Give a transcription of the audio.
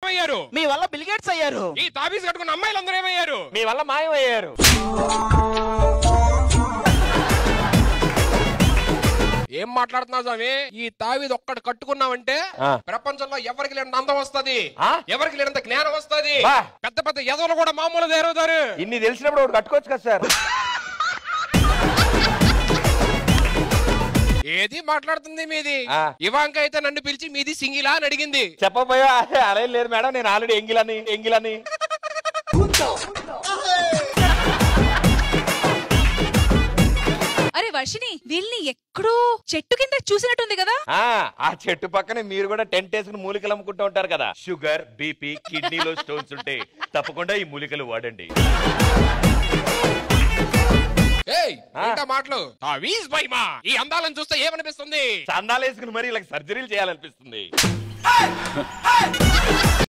అయ్యారు మీ వల్ల బిలిగేట్స్ అయ్యారు ఈ తాబీస్ కట్టుకున్న అమ్మాయిలు అందరూ ఏమయ్యారు మీ వల్ల మాయమయ్యారు ఏం మాట్లాడుతున్నావు స్వామి ఈ తావీది ఒక్కటి కట్టుకున్నావంటే ఆ. ప్రపంచంలో ఎవరికి లేనంత అందం వస్తది ఆ? ఎవరికి లేనంత జ్ఞానం వస్తది బా. పెద్ద పెద్ద ఎదవలు కూడా మామూలు తయారవుతారు ఇన్ని తెలిసినప్పుడు ఒకటి కట్టుకోవచ్చు కదా సార్ ఏది మాట్లాడుతుంది మీది ఆ. ఇవాంక అయితే నన్ను పిలిచి మీది సింగిలా అని అడిగింది చెప్పబోయా అలా ఏం లేదు మేడం నేను ఆల్రెడీ ఎంగిలని ఎంగిలని అరే వర్షిని వీళ్ళని ఎక్కడో చెట్టు కింద చూసినట్టుంది కదా ఆ ఆ చెట్టు పక్కనే మీరు కూడా టెంట్ వేసుకుని మూలికలు అమ్ముకుంటూ ఉంటారు కదా షుగర్ బీపీ కిడ్నీలో స్టోన్స్ ఉంటే తప్పకుండా ఈ మూలికలు వాడండి ఏయ్ ఆ. ఏంటా మాటలు తావీజ్ భయమా ఈ అందాలను చూస్తే ఏమనిపిస్తుంది చందాలు వేసుకుని మరి ఇలా సర్జరీలు చేయాలనిపిస్తుంది